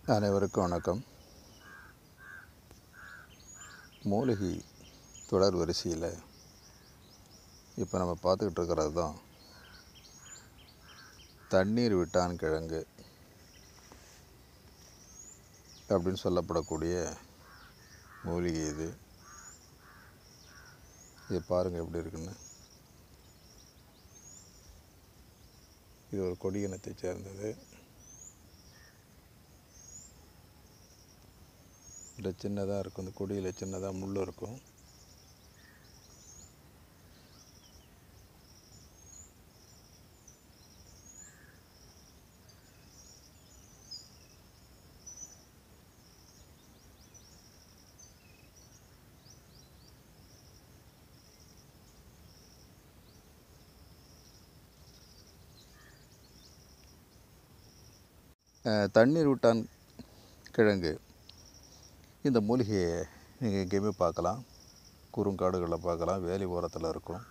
அனைவருக்கும் வணக்கம் மூலிகை தொடர் வரிசையில் இப்போ நம்ம பார்த்துக்கிட்டு இருக்கிறது தான் தண்ணீர் விட்டான் கிழங்கு அப்படின்னு சொல்லப்படக்கூடிய மூலிகை இது இது பாருங்கள் எப்படி இருக்குன்னு இது ஒரு கொடி இனத்தைச் சேர்ந்தது இந்த சின்னதாக இருக்கும் இந்த கொடியில் சின்னதாக முள் இருக்கும் அஹ், தண்ணீர் விட்டான் கிழங்கு இந்த மூலிகையை நீங்கள் எங்கேயுமே பார்க்கலாம் குறுங்காடுகளில் பார்க்கலாம் வேலி ஓரத்தில் இருக்கும்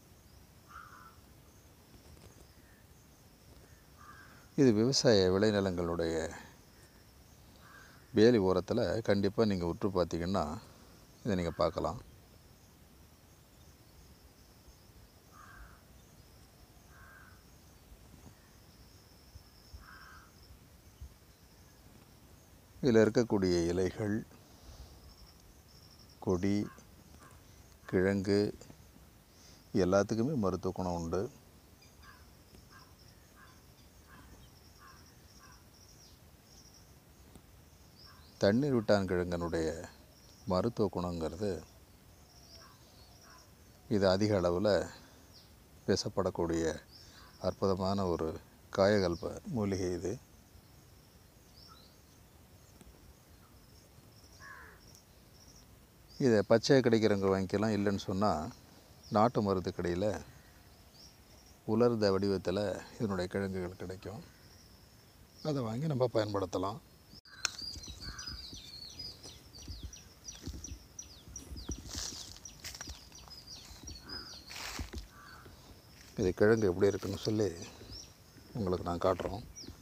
இது விவசாய விளைநிலங்களுடைய வேலி ஓரத்தில் கண்டிப்பாக நீங்கள் உற்று பார்த்தீங்கன்னா இதை நீங்கள் பார்க்கலாம் இதில் இருக்கக்கூடிய இலைகள் கொடி கிழங்கு எல்லாத்துக்குமே மருத்துவ குணம் உண்டு தண்ணீர் விட்டான் கிழங்கனுடைய மருத்துவ குணங்கிறது இது அதிக அளவில் பேசப்படக்கூடிய அற்புதமான ஒரு காயகல்ப மூலிகை இது இதை பச்சையாக கிடைக்கிறவங்க வாங்கிக்கலாம் இல்லைன்னு சொன்னால் நாட்டு மருந்து கடையில் உலர்ந்த வடிவத்தில் இதனுடைய கிழங்குகள் கிடைக்கும் அதை வாங்கி நம்ம பயன்படுத்தலாம் இது கிழங்கு எப்படி இருக்குன்னு சொல்லி உங்களுக்கு நான் காட்டுறோம்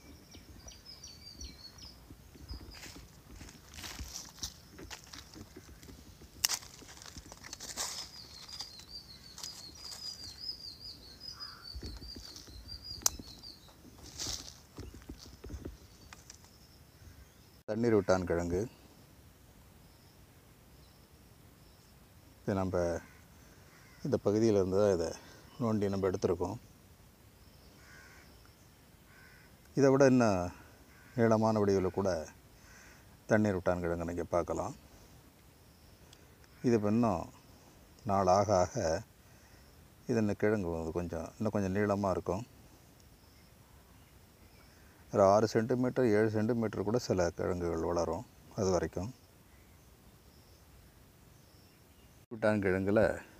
தண்ணீர் விட்டான் கிழங்கு இது நம்ம இந்த பகுதியில் இருந்து தான் இதை நோண்டி நம்ம எடுத்திருக்கோம் இதை விட இன்னும் நீளமான வடிவில் கூட தண்ணீர் விட்டான் கிழங்கு நீங்கள் பார்க்கலாம் இது இப்போ இன்னும் நாள் ஆக ஆக இது இன்னும் கிழங்கு வந்து கொஞ்சம் இன்னும் கொஞ்சம் நீளமாக இருக்கும் ஒரு ஆறு சென்டிமீட்டர் ஏழு சென்டிமீட்டர் கூட சில கிழங்குகள் வளரும் அது வரைக்கும் விட்டான் கிழங்குல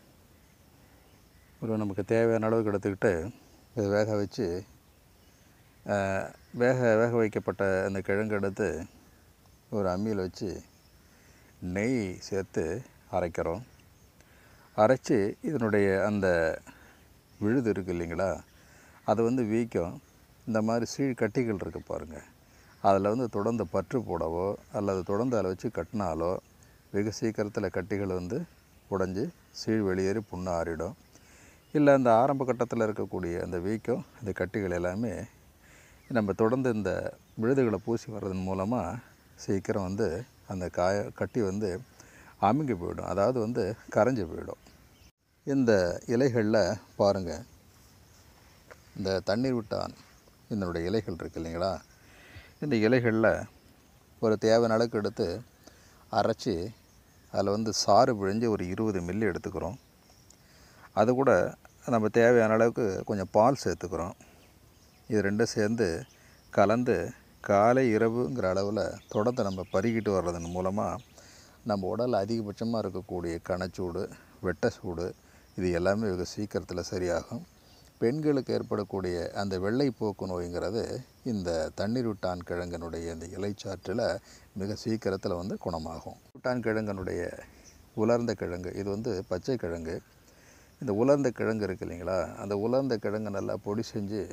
ஒரு நமக்கு தேவையான அளவுக்கு எடுத்துக்கிட்டு இதை வேக வச்சு அஹ், வேக வேக வைக்கப்பட்ட அந்த கிழங்கு எடுத்து ஒரு அம்மியில் வச்சு நெய் சேர்த்து அரைக்கிறோம் அரைச்சி இதனுடைய அந்த விழுது இருக்குது இல்லைங்களா அது வந்து வீக்கம் இந்த மாதிரி சீழ் கட்டிகள் இருக்கு பாருங்கள் அதில் வந்து தொடர்ந்து பற்று போடவோ அல்லது தொடர்ந்து அதில் வச்சு கட்டினாலோ வெகு சீக்கிரத்தில் கட்டிகள் வந்து உடைஞ்சி சீழ் வெளியேறி புண்ணு ஆறிடும் இல்லை அந்த ஆரம்ப கட்டத்தில் இருக்கக்கூடிய அந்த வீக்கம் அந்த கட்டிகள் எல்லாமே நம்ம தொடர்ந்து இந்த விழுதுகளை பூசி வர்றதன் மூலமாக சீக்கிரம் வந்து அந்த காய கட்டி வந்து அமுங்கி போயிடும் அதாவது வந்து கரைஞ்சி போயிடும் இந்த இலைகளில் பாருங்கள் இந்த தண்ணீர் விட்டான் இதனுடைய இலைகள் இருக்கு இல்லைங்களா இந்த இலைகளில் ஒரு தேவையான அளவுக்கு எடுத்து அரைச்சி அதில் வந்து சாறு பிழிஞ்சு ஒரு இருபது மில்லி எடுத்துக்கிறோம் அது கூட நம்ம தேவையான அளவுக்கு கொஞ்சம் பால் சேர்த்துக்கிறோம் இது ரெண்டும் சேர்ந்து கலந்து காலை இரவுங்கிற அளவில் தொடர்ந்து நம்ம பருகிட்டு வர்றதன் மூலமாக நம்ம உடல் அதிகபட்சமாக இருக்கக்கூடிய கணச்சூடு வெட்ட சூடு இது எல்லாமே வெகு சீக்கிரத்தில் சரியாகும் பெண்களுக்கு ஏற்படக்கூடிய அந்த வெள்ளை போக்கு நோய்ங்கிறது இந்த தண்ணீர் விட்டான் கிழங்கனுடைய இந்த இலைச்சாற்றில் மிக சீக்கிரத்தில் வந்து குணமாகும் விட்டான் கிழங்கனுடைய உலர்ந்த கிழங்கு இது வந்து பச்சை கிழங்கு இந்த உலர்ந்த கிழங்கு இருக்கு இல்லைங்களா அந்த உலர்ந்த கிழங்கு நல்லா பொடி செஞ்சு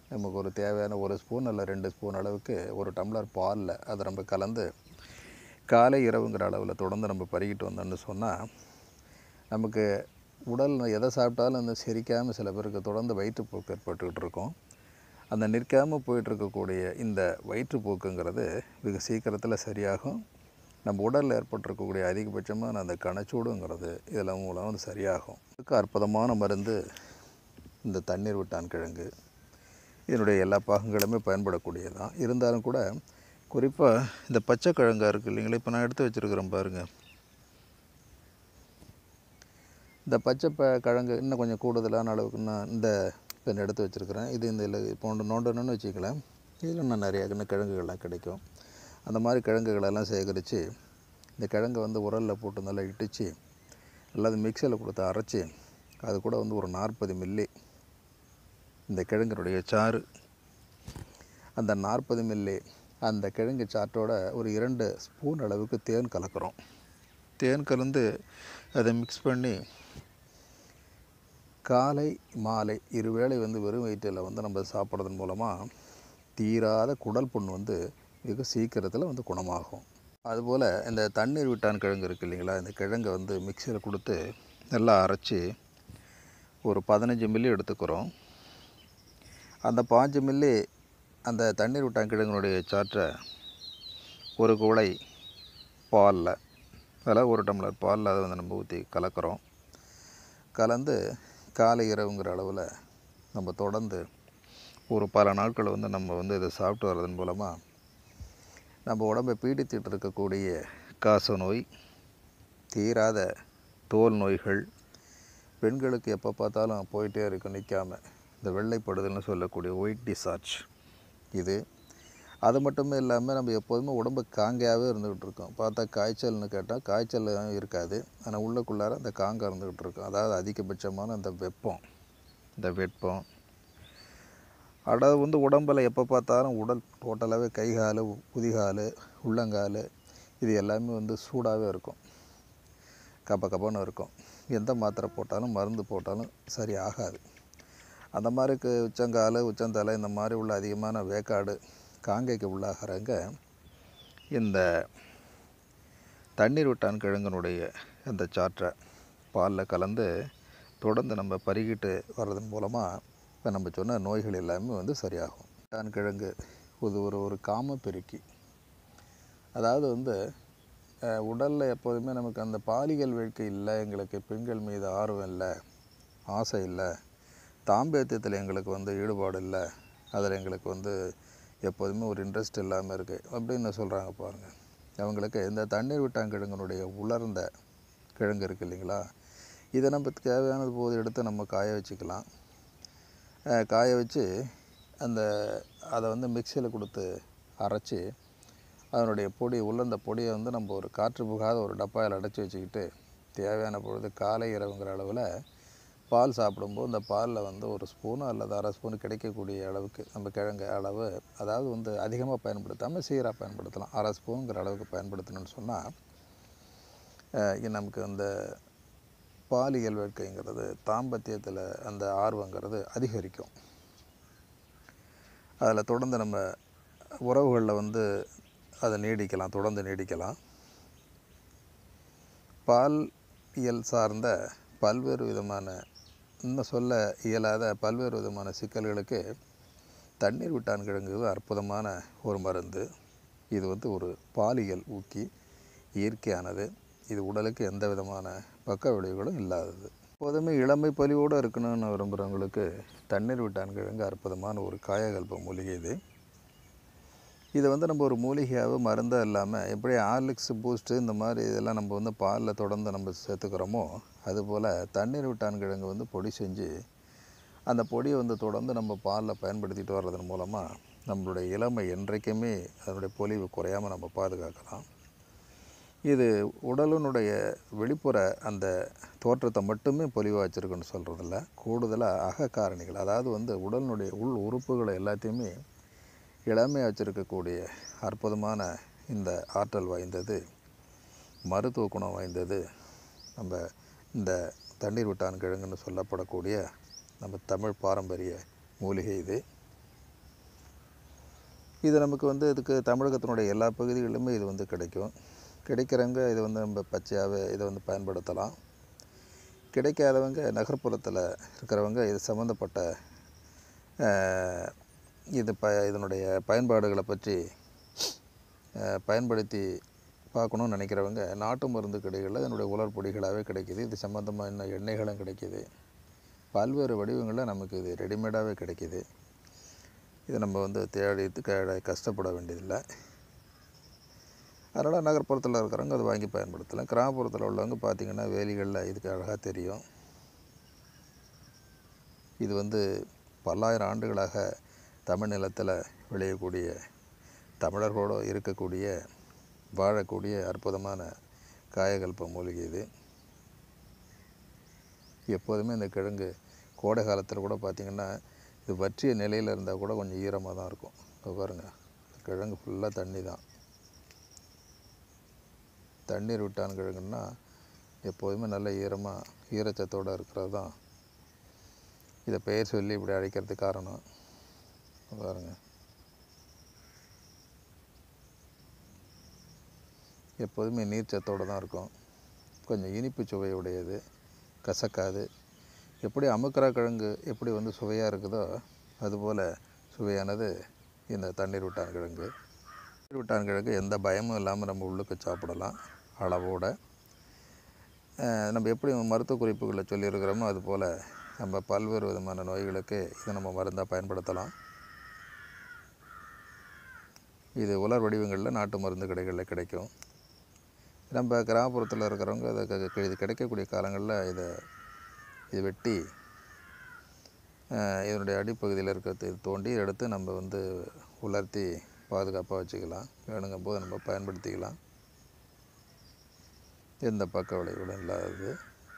நமக்கு ஒரு தேவையான ஒரு ஸ்பூன் அல்ல ரெண்டு ஸ்பூன் அளவுக்கு ஒரு டம்ளர் பாலில் அதை நம்ம கலந்து காலை இரவுங்கிற அளவில் தொடர்ந்து நம்ம பருகிட்டு வந்தோம்னு சொன்னால் நமக்கு உடல் எதை சாப்பிட்டாலும் அந்த செரிக்காமல் சில பேருக்கு தொடர்ந்து வயிற்றுப்போக்கு ஏற்பட்டுக்கிட்டு இருக்கும் அந்த நிற்காமல் போயிட்டுருக்கக்கூடிய இந்த வயிற்றுப்போக்குங்கிறது வெகு சீக்கிரத்தில் சரியாகும் நம்ம உடலில் ஏற்பட்டிருக்கக்கூடிய அதிகபட்சமான அந்த கணச்சூடுங்கிறது இதெல்லாம் மூலம் வந்து சரியாகும் இதுக்கு அற்புதமான மருந்து இந்த தண்ணீர் விட்டான் கிழங்கு இதனுடைய எல்லா பாகங்களுமே பயன்படக்கூடியது தான் இருந்தாலும் கூட குறிப்பாக இந்த பச்சை கிழங்கா இருக்குது இல்லைங்களா இப்போ நான் எடுத்து வச்சுருக்கிறேன் பாருங்கள் இந்த பச்சை ப கிழங்கு இன்னும் கொஞ்சம் கூடுதலான அளவுக்கு நான் இந்த பெண் எடுத்து வச்சுருக்கிறேன் இது இந்த இல்லை போன்று நோண்டணும்னு வச்சுக்கலாம் இதில் இன்னும் நிறையா இன்னும் கிழங்குகள்லாம் கிடைக்கும் அந்த மாதிரி கிழங்குகளெல்லாம் சேகரித்து இந்த கிழங்கை வந்து உரலில் போட்டு நல்லா இடித்து அல்லது மிக்சியில் கொடுத்து அரைச்சி அது கூட வந்து ஒரு நாற்பது மில்லி இந்த கிழங்கினுடைய சாறு அந்த நாற்பது மில்லி அந்த கிழங்கு சாற்றோட ஒரு இரண்டு ஸ்பூன் அளவுக்கு தேன் கலக்கிறோம் தேன் கலந்து அதை மிக்ஸ் பண்ணி காலை மாலை இருவேளை வந்து வெறும் வயிற்றில் வந்து நம்ம சாப்பிட்றதன் மூலமாக தீராத குடல் புண் வந்து மிக சீக்கிரத்தில் வந்து குணமாகும் அதுபோல் இந்த தண்ணீர் விட்டான் கிழங்கு இருக்குது இல்லைங்களா இந்த கிழங்கை வந்து மிக்சியில் கொடுத்து நல்லா அரைச்சி ஒரு பதினஞ்சு மில்லி எடுத்துக்கிறோம் அந்த பாஞ்சு மில்லி அந்த தண்ணீர் விட்டான் கிழங்கினுடைய சாற்றை ஒரு குவளை பாலில் அதில் ஒரு டம்ளர் பாலில் அதை வந்து நம்ம ஊற்றி கலக்கிறோம் கலந்து காலை இரவுங்கிற அளவில் நம்ம தொடர்ந்து ஒரு பல நாட்கள் வந்து நம்ம வந்து இதை சாப்பிட்டு வர்றதன் மூலமாக நம்ம உடம்பை பீடித்திட்டு இருக்கக்கூடிய காச நோய் தீராத தோல் நோய்கள் பெண்களுக்கு எப்போ பார்த்தாலும் போயிட்டே இருக்கும் நிற்காம இந்த வெள்ளைப்படுதல்னு சொல்லக்கூடிய ஒயிட் டிசார்ஜ் இது அது மட்டுமே இல்லாமல் நம்ம எப்போதுமே உடம்பு காங்கையாகவே இருந்துக்கிட்டு இருக்கோம் பார்த்தா காய்ச்சல்னு கேட்டால் காய்ச்சல் இருக்காது ஆனால் உள்ளுக்குள்ளார அந்த காங்கா இருந்துக்கிட்டு இருக்கும் அதாவது அதிகபட்சமான அந்த வெப்பம் இந்த வெப்பம் அதாவது வந்து உடம்பில் எப்போ பார்த்தாலும் உடல் டோட்டலாகவே கை கால் குதிகால் உள்ளங்கால் இது எல்லாமே வந்து சூடாகவே இருக்கும் கப்ப கப்பன்னு இருக்கும் எந்த மாத்திரை போட்டாலும் மருந்து போட்டாலும் சரி ஆகாது அந்த மாதிரிக்கு உச்சங்கால் உச்சந்தலை இந்த மாதிரி உள்ள அதிகமான வேக்காடு காங்கைக்கு உள்ளாகிறவங்க இந்த தண்ணீர் விட்டான் கிழங்கனுடைய அந்த சாற்றை பாலில் கலந்து தொடர்ந்து நம்ம பருகிட்டு வர்றதன் மூலமாக இப்போ நம்ம சொன்ன நோய்கள் எல்லாமே வந்து சரியாகும் விட்டான் கிழங்கு இது ஒரு ஒரு காம பெருக்கி அதாவது வந்து உடலில் எப்போதுமே நமக்கு அந்த பாலியல் வேட்கை இல்லை எங்களுக்கு பெண்கள் மீது ஆர்வம் இல்லை ஆசை இல்லை தாம்பத்தியத்தில் எங்களுக்கு வந்து ஈடுபாடு இல்லை அதில் எங்களுக்கு வந்து எப்போதுமே ஒரு இன்ட்ரெஸ்ட் இல்லாமல் இருக்குது அப்படின்னு சொல்கிறாங்க பாருங்கள் அவங்களுக்கு இந்த தண்ணீர் விட்டாங்கிழங்கனுடைய உலர்ந்த கிழங்கு இருக்குது இல்லைங்களா இதை நம்ம தேவையானது போது எடுத்து நம்ம காய வச்சுக்கலாம் அஹ் காய வச்சு அந்த அதை வந்து மிக்சியில் கொடுத்து அரைச்சி அதனுடைய பொடி உலர்ந்த பொடியை வந்து நம்ம ஒரு காற்று புகாத ஒரு டப்பாயில் அடைச்சி வச்சுக்கிட்டு தேவையான பொழுது காலை இரவுங்கிற அளவில் பால் சாப்பிடும்போது இந்த பாலில் வந்து ஒரு ஸ்பூனு அல்லது அரை ஸ்பூன் கிடைக்கக்கூடிய அளவுக்கு நம்ம கிழங்கு அளவு அதாவது வந்து அதிகமாக பயன்படுத்தாமல் சீராக பயன்படுத்தலாம் அரை ஸ்பூனுங்கிற அளவுக்கு பயன்படுத்தணும்னு சொன்னால் இது நமக்கு அந்த பாலியல் வேட்கைங்கிறது தாம்பத்தியத்தில் அந்த ஆர்வங்கிறது அதிகரிக்கும் அதில் தொடர்ந்து நம்ம உறவுகளில் வந்து அதை நீடிக்கலாம் தொடர்ந்து நீடிக்கலாம் பால் இயல் சார்ந்த பல்வேறு விதமான இன்னும் சொல்ல இயலாத பல்வேறு விதமான சிக்கல்களுக்கு தண்ணீர் விட்டான் கிழங்கு அற்புதமான ஒரு மருந்து இது வந்து ஒரு பாலியல் ஊக்கி இயற்கையானது இது உடலுக்கு எந்த விதமான பக்க விளைவுகளும் இல்லாதது எப்போதுமே இளமை பொலிவோடு இருக்கணும்னு விரும்புகிறவங்களுக்கு தண்ணீர் விட்டான் கிழங்கு அற்புதமான ஒரு காயகல்ப மூலிகை இது இதை வந்து நம்ம ஒரு மூலிகையாகவே மருந்தாக இல்லாமல் எப்படி ஆர்லிக்ஸ் பூஸ்ட்டு இந்த மாதிரி இதெல்லாம் நம்ம வந்து பாலில் தொடர்ந்து நம்ம சேர்த்துக்கிறோமோ அதுபோல் தண்ணீர் விட்டான் கிழங்கு வந்து பொடி செஞ்சு அந்த பொடியை வந்து தொடர்ந்து நம்ம பாலில் பயன்படுத்திட்டு வர்றதன் மூலமாக நம்மளுடைய இளமை என்றைக்குமே அதனுடைய பொலிவு குறையாமல் நம்ம பாதுகாக்கலாம் இது உடலினுடைய வெளிப்புற அந்த தோற்றத்தை மட்டுமே பொலிவாக வச்சுருக்குன்னு சொல்கிறதில்ல கூடுதலாக அகக்காரணிகள் அதாவது வந்து உடலினுடைய உள் உறுப்புகளை எல்லாத்தையுமே இளமையாக வச்சுருக்கக்கூடிய அற்புதமான இந்த ஆற்றல் வாய்ந்தது மருத்துவ குணம் வாய்ந்தது நம்ம இந்த தண்ணீர் விட்டான் கிழங்குன்னு சொல்லப்படக்கூடிய நம்ம தமிழ் பாரம்பரிய மூலிகை இது இது நமக்கு வந்து இதுக்கு தமிழகத்தினுடைய எல்லா பகுதிகளிலுமே இது வந்து கிடைக்கும் கிடைக்கிறவங்க இதை வந்து நம்ம பச்சையாகவே இதை வந்து பயன்படுத்தலாம் கிடைக்காதவங்க நகர்ப்புறத்தில் இருக்கிறவங்க இது சம்மந்தப்பட்ட அஹ், இது ப இதனுடைய பயன்பாடுகளை பற்றி அஹ், பயன்படுத்தி பார்க்கணும்னு நினைக்கிறவங்க நாட்டு மருந்து கடைகளில் இதனுடைய உலர் பொடிகளாகவே கிடைக்கிது இது சம்மந்தமாக இன்னும் எண்ணெய்களும் கிடைக்கிது பல்வேறு வடிவங்களில் நமக்கு இது ரெடிமேடாகவே கிடைக்கிது இதை நம்ம வந்து தேடி க கஷ்டப்பட வேண்டியதில்லை அதனால் நகர்ப்புறத்தில் இருக்கிறவங்க அதை வாங்கி பயன்படுத்தலாம் கிராமப்புறத்தில் உள்ளவங்க பார்த்திங்கன்னா வேலிகளில் இதுக்கு அழகாக தெரியும் இது வந்து பல்லாயிரம் ஆண்டுகளாக தமிழ் நிலத்தில் விளையக்கூடிய தமிழர்களோடு இருக்கக்கூடிய வாழக்கூடிய அற்புதமான காயகல்ப மூலிகை இது எப்போதுமே இந்த கிழங்கு கோடை காலத்தில் கூட பார்த்திங்கன்னா இது வற்றிய நிலையில் இருந்தால் கூட கொஞ்சம் ஈரமாக தான் இருக்கும் இப்போ பாருங்கள் கிழங்கு ஃபுல்லாக தண்ணி தான் தண்ணீர் விட்டான் கிழங்குன்னா எப்போதுமே நல்ல ஈரமாக ஈரச்சத்தோடு இருக்கிறது தான் இதை பெயர் சொல்லி இப்படி அழைக்கிறதுக்கு காரணம் பாருங்க எப்போதுமே நீர்ச்சத்தோடு தான் இருக்கும் கொஞ்சம் இனிப்பு சுவையுடையது கசக்காது எப்படி அமுக்கரா கிழங்கு எப்படி வந்து சுவையாக இருக்குதோ அதுபோல் சுவையானது இந்த தண்ணீர் விட்டான் கிழங்கு தண்ணீர் விட்டான் கிழங்கு எந்த பயமும் இல்லாமல் நம்ம உள்ளுக்கு சாப்பிடலாம் அளவோட அஹ் நம்ம எப்படி மருத்துவ குறிப்புகளை சொல்லியிருக்கிறோமோ அதுபோல் நம்ம பல்வேறு விதமான நோய்களுக்கு இதை நம்ம மருந்தாக பயன்படுத்தலாம் இது உலர் வடிவங்களில் நாட்டு மருந்து கடைகளில் கிடைக்கும் நம்ம கிராமப்புறத்தில் இருக்கிறவங்க அதை க- க- இது கிடைக்கக்கூடிய காலங்களில் இதை இது வெட்டி அஹ், இதனுடைய அடிப்பகுதியில் இருக்கிறது இது தோண்டி எடுத்து நம்ம வந்து உலர்த்தி பாதுகாப்பாக வச்சுக்கலாம் வேணுங்கும் போது நம்ம பயன்படுத்திக்கலாம் எந்த பக்க விளைவுகளும் இல்லாதது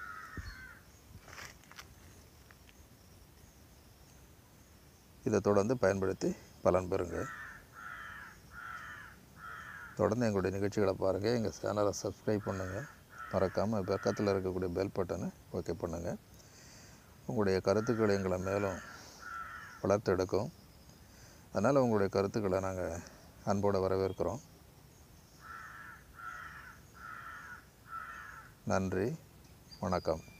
இதை தொடர்ந்து பயன்படுத்தி பலன் பெறுங்க தொடர்ந்து எங்களுடைய நிகழ்ச்சிகளை பாருங்கள் எங்கள் சேனலை சப்ஸ்கிரைப் பண்ணுங்கள் மறக்காமல் பக்கத்தில் இருக்கக்கூடிய பெல் பட்டனை ஓகே பண்ணுங்கள் உங்களுடைய கருத்துக்களை எங்களை மேலும் வளர்த்தெடுக்கும் அதனால் உங்களுடைய கருத்துக்களை நாங்கள் அன்போடு வரவேற்கிறோம் நன்றி வணக்கம்